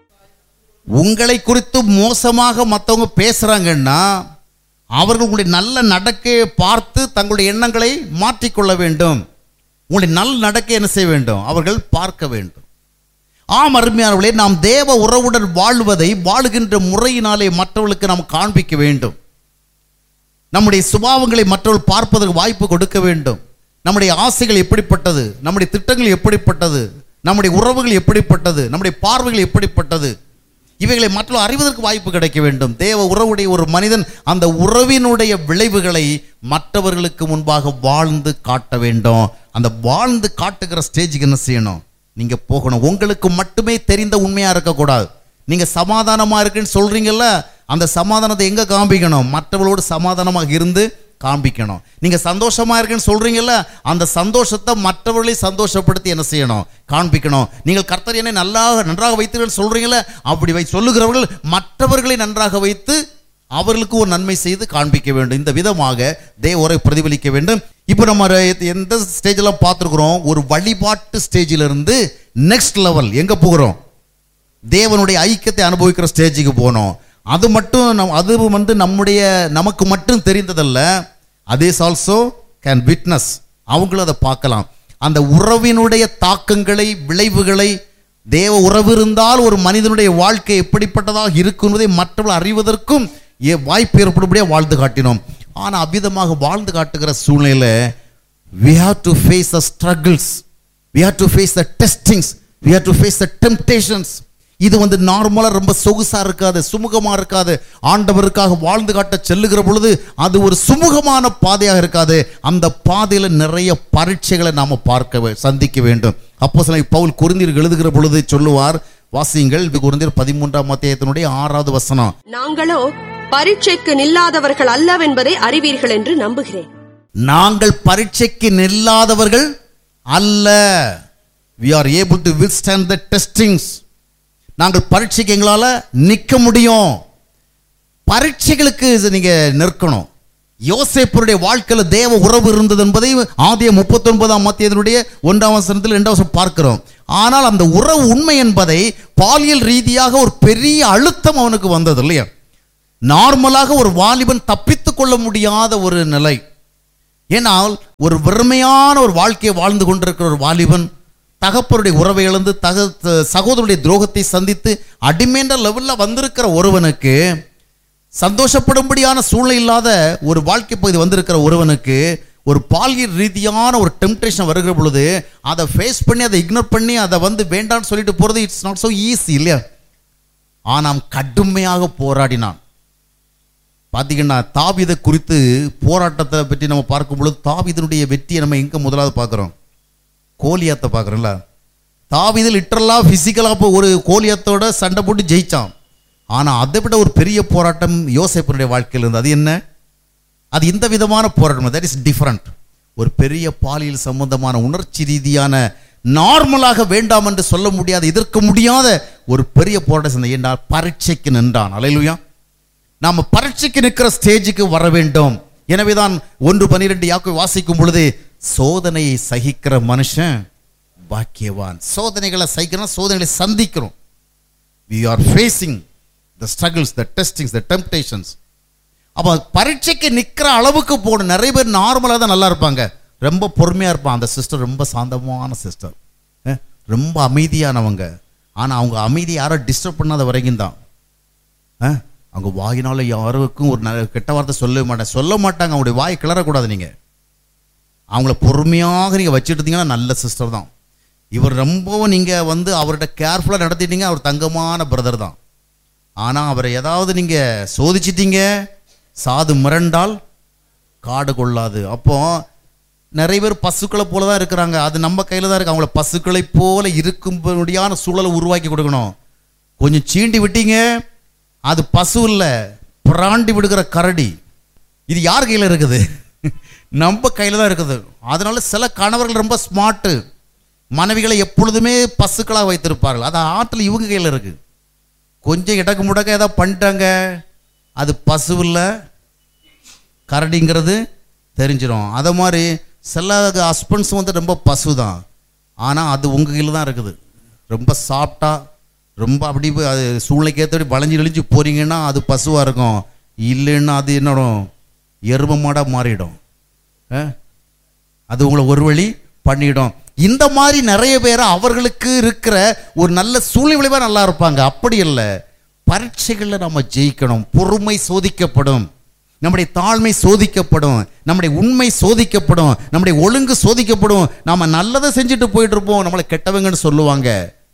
[SPEAKER 1] உங்களை குறித்து மோசமாக மற்றவங்க பேசுறாங்கன்னா அவர்கள் உங்களுடைய நல்ல நடக்கையை பார்த்து தங்களுடைய எண்ணங்களை மாற்றிக்கொள்ள வேண்டும் உங்களுடைய நல்ல நடக்கை என்ன செய்ய வேண்டும் அவர்கள் பார்க்க வேண்டும் ஆம் அருமையானவர்களே நாம் தேவ உறவுடன் வாழ்வதை வாழுகின்ற முறையினாலே மற்றவர்களுக்கு நாம் காண்பிக்க வேண்டும் நம்முடைய சுபாவங்களை மற்றவர்கள் பார்ப்பதற்கு வாய்ப்பு கொடுக்க வேண்டும் நம்முடைய ஆசைகள் எப்படிப்பட்டது நம்முடைய திட்டங்கள் எப்படிப்பட்டது நம்முடைய உறவுகள் எப்படிப்பட்டது நம்முடைய பார்வைகள் எப்படிப்பட்டது இவைகளை மற்றவர்கள் அறிவதற்கு வாய்ப்பு கிடைக்க வேண்டும் தேவ உறவுடைய ஒரு மனிதன் அந்த உறவினுடைய விளைவுகளை மற்றவர்களுக்கு முன்பாக வாழ்ந்து காட்ட வேண்டும் அந்த வாழ்ந்து காட்டுகிற ஸ்டேஜுக்கு என்ன செய்யணும் நீங்க போகணும் உங்களுக்கு மட்டுமே தெரிந்த உண்மையா இருக்கக்கூடாது நீங்க சமாதானமா இருக்குன்னு சொல்றீங்கல்ல அந்த சமாதானத்தை எங்க காண்பிக்கணும் மற்றவர்களோடு சமாதானமாக இருந்து காண்பிக்கணும் நீங்க சந்தோஷமா இருக்குன்னு சொல்றீங்கல்ல அந்த சந்தோஷத்தை மற்றவர்களை சந்தோஷப்படுத்தி என்ன செய்யணும் காண்பிக்கணும் நீங்கள் கர்த்தர் என்னை நல்லா நன்றாக வைத்தீர்கள் சொல்றீங்கல்ல அப்படி வை சொல்லுகிறவர்கள் மற்றவர்களை நன்றாக வைத்து அவர்களுக்கு ஒரு நன்மை செய்து காண்பிக்க வேண்டும் இந்த விதமாக தேவரை பிரதிபலிக்க வேண்டும் இப்போ நம்ம ர- எந்த ஸ்டேஜில் பார்த்துருக்குறோம் ஒரு வழிபாட்டு ஸ்டேஜில் இருந்து நெக்ஸ்ட் லெவல் எங்க போகிறோம் தேவனுடைய ஐக்கியத்தை அனுபவிக்கிற ஸ்டேஜுக்கு போனோம் அது மட்டும் நம் அது வந்து நம்முடைய நமக்கு மட்டும் தெரிந்ததல்ல அதேஸ் ஆல்சோ கேன் விட்னஸ் அவங்களும் அதை பார்க்கலாம் அந்த உறவினுடைய தாக்கங்களை விளைவுகளை தேவ உறவு இருந்தால் ஒரு மனிதனுடைய வாழ்க்கை எப்படிப்பட்டதாக இருக்கும் என்பதை மற்றவர்கள் அறிவதற்கும் ஏ- வாய்ப்பு ஏற்படும்படியாக வாழ்ந்து காட்டினோம் ஆனால் அவ்விதமாக வாழ்ந்து காட்டுகிற சூழ்நிலையில் we have to face the struggles we have to face the testings we have to face the temptations இது வந்து நார்மலாக ரொம்ப சொகுசா இருக்காது சுமூகமா இருக்காது ஆண்டவருக்காக வாழ்ந்து காட்ட செல்லுகிற பொழுது அது ஒரு சுமூகமான பாதையாக இருக்காது அந்த பாதையில நிறைய பரீட்சைகளை நாம பார்க்க வே- சந்திக்க வேண்டும் அப்போ சில பவுல் குருந்தீர் எழுதுகிற பொழுது சொல்லுவார் வாசியுங்கள் இது குருந்தீர் பதிமூன்றாம் அத்தியாயத்தினுடைய ஆறாவது வசனம்
[SPEAKER 3] நாங்களோ பரீட்சைக்கு நில்லாதவர்கள் அல்லவென்பதை அறிவீர்கள் என்று நம்புகிறேன்
[SPEAKER 1] நாங்கள் பரீட்சைக்கு நில்லாதவர்கள் அல்ல we are able to withstand the testings நாங்கள் பரீட்சைக்கு எங்களால் நிற்க முடியும் பரீட்சைகளுக்கு இது நீங்க நிற்கணும் யோசேப்பருடைய வாழ்க்கையில் தேவ உறவு இருந்தது என்பதை ஆதிய முப்பத்தொன்பதாம் மத்தியதனுடைய ஒன்றாம் வசனத்தில் இரண்டாம் வசனம் பார்க்கிறோம் ஆனால் அந்த உறவு உண்மை என்பதை பாலியல் ரீதியாக ஒரு பெரிய அழுத்தம் அவனுக்கு வந்தது இல்லையா நார்மலாக ஒரு வாலிபன் தப்பித்துக் கொள்ள முடியாத ஒரு நிலை ஏனால் ஒரு வெறுமையான ஒரு வாழ்க்கையை வாழ்ந்து கொண்டிருக்கிற ஒரு வாலிபன் தகப்பருடைய உறவை இழந்து தக த- சகோதரருடைய துரோகத்தை சந்தித்து அடிமேன்ற லெவலில் வந்திருக்கிற ஒருவனுக்கு சந்தோஷப்படும்படியான சூழ்நிலை இல்லாத ஒரு வாழ்க்கை பகுதி வந்திருக்கிற ஒருவனுக்கு ஒரு பாலியல் ரீதியான ஒரு டெம்டேஷன் வருகிற பொழுது அதை ஃபேஸ் பண்ணி அதை இக்னோர் பண்ணி அதை வந்து வேண்டாம்னு சொல்லிட்டு போகிறது இட்ஸ் நாட் so ஈஸி இல்லையா ஆனாம் கடுமையாக போராடினான் பார்த்தீங்கன்னா தாவீதை குறித்து போராட்டத்தை பற்றி நம்ம பார்க்கும் பொழுது தாவீதனுடைய வெற்றியை நம்ம எங்கே முதலாவது பார்க்குறோம் கோலியாத்தை பார்க்குறோம்ல தாவீது லிட்டரலாக ஃபிசிக்கலாக இப்போ ஒரு கோலியாத்தோட சண்டை போட்டு ஜெயிச்சான் ஆனால் அதை விட ஒரு பெரிய போராட்டம் யோசேப்பனுடைய வாழ்க்கையில் இருந்தது அது என்ன அது இந்த விதமான போராட்டம் தட் இஸ் டிஃப்ரெண்ட் ஒரு பெரிய பாலியல் சம்பந்தமான உணர்ச்சி ரீதியான நார்மலாக வேண்டாம் என்று சொல்ல முடியாத எதிர்க்க முடியாத ஒரு பெரிய போராட்டம் செஞ்ச என்றால் பரீட்சைக்கு நின்றான் அலையிலுயா நாம பரீட்சைக்கு நிற்கிற ஸ்டேஜுக்கு வர வேண்டும் எனவேதான் ஒன்று பன்னிரெண்டு யாக்கை வாசிக்கும் பொழுது சோதனையை சகிக்கிற மனுஷன் பாக்கியவான் சோதனைகளை சகிக்கிறோம் சோதனைகளை சந்திக்கிறோம் we are facing the struggles the testings the temptations அப்போ பரீட்சைக்கு நிற்கிற அளவுக்கு போகணும் நிறைய பேர் நார்மலாக தான் நல்லா இருப்பாங்க ரொம்ப பொறுமையாக இருப்பான் அந்த சிஸ்டர் ரொம்ப சாந்தமான சிஸ்டர் ரொம்ப அமைதியானவங்க ஆனால் அவங்க அமைதி யாரும் டிஸ்டர்ப் பண்ணாத வரைக்கும் தான் ஆ? அவங்க வாயினால யாருக்கும் ஒரு நல்ல கெட்ட வார்த்தை சொல்லவே மாட்டாங்க சொல்ல மாட்டாங்க அவங்களுடைய வாய் கிளறக்கூடாது நீங்கள் அவங்கள பொறுமையாக நீங்கள் வச்சுட்டு இருந்தீங்கன்னா நல்ல சிஸ்டர் தான் இவர் ரொம்பவும் நீங்கள் வந்து அவர்கிட்ட கேர்ஃபுல்லாக நடத்திட்டீங்க அவர் தங்கமான பிரதர் தான் ஆனால் அவரை ஏதாவது நீங்கள் சோதிச்சிட்டீங்க சாது மிரண்டால் காடு கொள்ளாது அப்போ நிறைய பேர் பசுக்களை போல தான் இருக்கிறாங்க அது நம்ம கையில் தான் இருக்கு அவங்கள பசுக்களை போல இருக்கும்படியான சூழலை உருவாக்கி கொடுக்கணும் கொஞ்சம் சீண்டி விட்டீங்க அது பசு இல்லை பிராண்டி விடுகிற கரடி இது யார் கையில் இருக்குது நம்ம கையில் தான் இருக்குது அதனால சில கணவர்கள் ரொம்ப ஸ்மார்ட்டு மனைவிகளை எப்பொழுதுமே பசுக்களாக வைத்திருப்பார்கள் அது ஆற்றில் இவங்க கையில் இருக்கு கொஞ்சம் இடக்கு முடக்க ஏதாவது பண்ணிட்டாங்க அது பசு இல்லை கரடிங்கிறது தெரிஞ்சிடும் அதை மாதிரி சில ஹஸ்பண்ட்ஸ் வந்து ரொம்ப பசு தான் ஆனால் அது உங்கள் கையில் தான் இருக்குது ரொம்ப சாப்பிட்டா ரொம்ப அப்படி போய் அது சூழ்நிலைக்கு ஏற்றபடி வளைஞ்சு இழிஞ்சு போறீங்கன்னா அது பசுவாக இருக்கும் இல்லைன்னா அது என்னடும் எரும மாடாக மாறிடும் ஆ? அது உங்களை ஒரு வழி பண்ணிடும் இந்த மாதிரி நிறைய பேர் அவர்களுக்கு இருக்கிற ஒரு நல்ல சூழ்நிலை விளைவா நல்லா இருப்பாங்க அப்படி இல்லை பரீட்சைகளில் நம்ம ஜெயிக்கணும் பொறுமை சோதிக்கப்படும் நம்முடைய தாழ்மை சோதிக்கப்படும் நம்முடைய உண்மை சோதிக்கப்படும் நம்முடைய ஒழுங்கு சோதிக்கப்படும் நாம நல்லதை செஞ்சுட்டு போயிட்டு இருப்போம் நம்மளை கெட்டவங்கன்னு சொல்லுவாங்க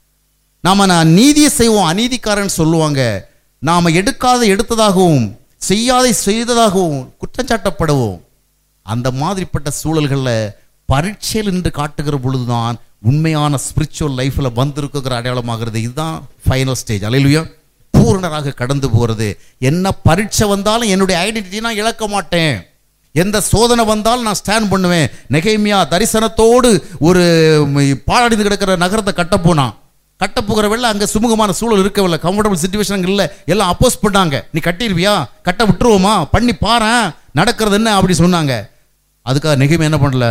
[SPEAKER 1] நாம நான் நீதியை செய்வோம் அநீதிக்காரன் சொல்லுவாங்க நாம எடுக்காத எடுத்ததாகவும் செய்யாதை செய்ததாகவும் குற்றச்சாட்டப்படுவோம் அந்த மாதிரிப்பட்ட சூழல்களில் பரீட்சையில் நின்று காட்டுகிற பொழுதுதான் உண்மையான ஸ்பிரிச்சுவல் லைஃப்பில் வந்திருக்குங்கிற அடையாளமாகிறது இதுதான் ஃபைனல் ஸ்டேஜ் அலையிலுயா பூரணராக கடந்து போகிறது என்ன பரீட்சை வந்தாலும் என்னுடைய ஐடென்டிட்டி நான் இழக்க மாட்டேன் எந்த சோதனை வந்தாலும் நான் ஸ்டாண்ட் பண்ணுவேன் நெகைமியா தரிசனத்தோடு ஒரு ம், பாழடைந்து கிடக்கிற நகரத்தை கட்ட போனான் கட்ட போகிற வெள்ள அங்கே சுமூகமான சூழல் இருக்கவில்லை கம்ஃபர்டபுள் சுச்சுவேஷன் இல்லை எல்லாம் அப்போஸ் பண்ணாங்க நீ கட்டிடுவியா கட்ட விட்டுருவோமா பண்ணி பாரேன் நடக்கிறது என்ன அப்படி சொன்னாங்க அதுக்காக நெகைமை என்ன பண்ணல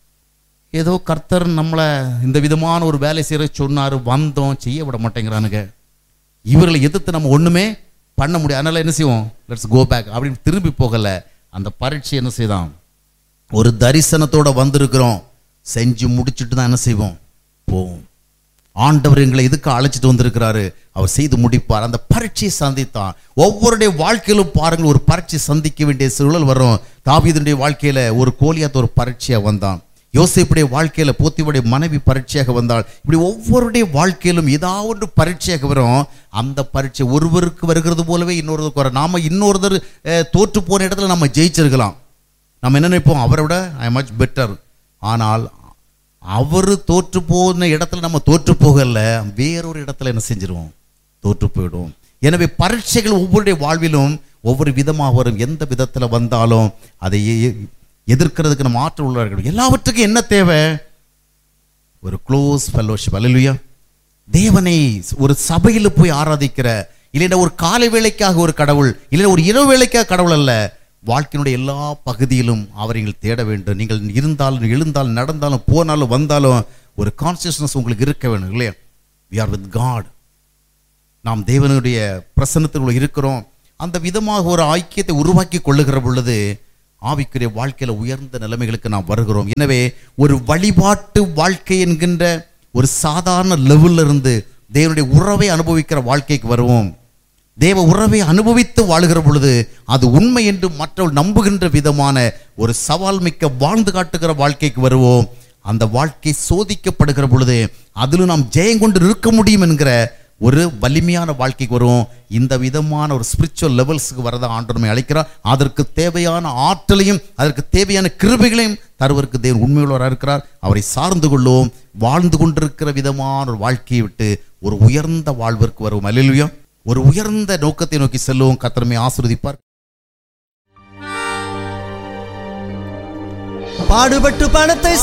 [SPEAKER 1] ஏதோ கர்த்தர் நம்மளை இந்த விதமான ஒரு வேலை செய்ய சொன்னார் வந்தோம் செய்ய விட மாட்டேங்கிறானுங்க இவர்களை எதிர்த்து நம்ம ஒண்ணுமே பண்ண முடியாது அதனால என்ன செய்வோம் லெட்ஸ் கோ பேக் அப்படின்னு திரும்பி போகல அந்த பரீட்சை என்ன செய்தான் ஒரு தரிசனத்தோட வந்திருக்கிறோம் செஞ்சு முடிச்சுட்டு தான் என்ன செய்வோம் போவோம் ஆண்டவர் எங்களை எதுக்கு அழைச்சிட்டு வந்திருக்கிறாரு அவர் செய்து முடிப்பார் அந்த பரீட்சையை சந்தித்தான் ஒவ்வொருடைய வாழ்க்கையிலும் பாருங்கள் ஒரு பரீட்சை சந்திக்க வேண்டிய சூழல் வரும் தாவீதுடைய வாழ்க்கையில ஒரு கோலியாத்த ஒரு பரீட்சையா வந்தான் யோசேப்புடைய வாழ்க்கையில போத்தியுடைய மனைவி பரீட்சையாக வந்தாள் இப்படி ஒவ்வொருடைய வாழ்க்கையிலும் ஏதாவது ஒன்று பரீட்சையாக வரும் அந்த பரீட்சை ஒருவருக்கு வருகிறது போலவே இன்னொருவருக்கு வரும் நாம இன்னொருத்தர் அஹ், தோற்று போன இடத்துல நம்ம ஜெயிச்சிருக்கலாம் நம்ம என்ன நினைப்போம் அவரை விட ஐ மச் பெட்டர் ஆனால் அவர் தோற்று போன இடத்துல நம்ம தோற்று போகல வேறொரு இடத்துல என்ன செஞ்சிருவோம் தோற்று போயிடும் எனவே பரீட்சைகள் ஒவ்வொருடைய வாழ்விலும் ஒவ்வொரு விதமாக வரும் எந்த விதத்தில் வந்தாலும் அதை எ- எதிர்க்கிறதுக்கு நம்ம ஆற்றல் உள்ளவர்கள் எல்லாவற்றுக்கும் என்ன தேவை ஒரு க்ளோஸ் ஃபெல்லோஷிப் அல்லையா தேவனை ஒரு சபையில் போய் ஆராதிக்கிற இல்லைன்னா ஒரு காலை வேளைக்காக ஒரு கடவுள் இல்லைன்னா ஒரு இரவு வேளைக்காக கடவுள் அல்ல வாழ்க்கையினுடைய எல்லா பகுதியிலும் அவரை நீங்கள் தேட வேண்டும் நீங்கள் இருந்தாலும் எழுந்தாலும் நடந்தாலும் போனாலும் வந்தாலும் ஒரு கான்சியஸ்னஸ் உங்களுக்கு இருக்க வேணும் இல்லையா வி ஆர் வித் காட் நாம் தேவனுடைய பிரசன்னத்துக்குள்ள இருக்கிறோம் அந்த விதமாக ஒரு ஐக்கியத்தை உருவாக்கி கொள்ளுகிற பொழுது ஆவிக்குரிய வாழ்க்கையில உயர்ந்த நிலைமைகளுக்கு நாம் வருகிறோம் எனவே ஒரு வழிபாட்டு வாழ்க்கை என்கின்ற ஒரு சாதாரண லெவல்ல இருந்து தேவனுடைய உறவை அனுபவிக்கிற வாழ்க்கைக்கு வருவோம் தேவ உறவை அனுபவித்து வாழுகிற பொழுது அது உண்மை என்று மற்றவர்கள் நம்புகின்ற விதமான ஒரு சவால் மிக்க வாழ்ந்து காட்டுகிற வாழ்க்கைக்கு வருவோம் அந்த வாழ்க்கை சோதிக்கப்படுகிற பொழுது அதிலும் நாம் ஜெயம் கொண்டு இருக்க முடியும் என்கிற ஒரு வலிமையான வாழ்க்கைக்கு வருவோம் இந்த விதமான ஒரு ஸ்பிரிச்சுவல் லெவல்ஸுக்கு வரத ஆண்டு நம்மை அழைக்கிறார் அதற்கு தேவையான ஆற்றலையும் அதற்கு தேவையான கிருபைகளையும் தருவதற்கு தேவன் உண்மையுள்ளவராக இருக்கிறார் அவரை சார்ந்து கொள்வோம் வாழ்ந்து கொண்டிருக்கிற விதமான ஒரு வாழ்க்கையை விட்டு ஒரு உயர்ந்த வாழ்விற்கு வருவோம் அல்லேலூயா ஒரு உயர்ந்த நோக்கத்தை நோக்கி செல்லுவோம் கத்திரமே ஆசிர்வதிப்பார்
[SPEAKER 4] பாடுபட்டு பணத்தை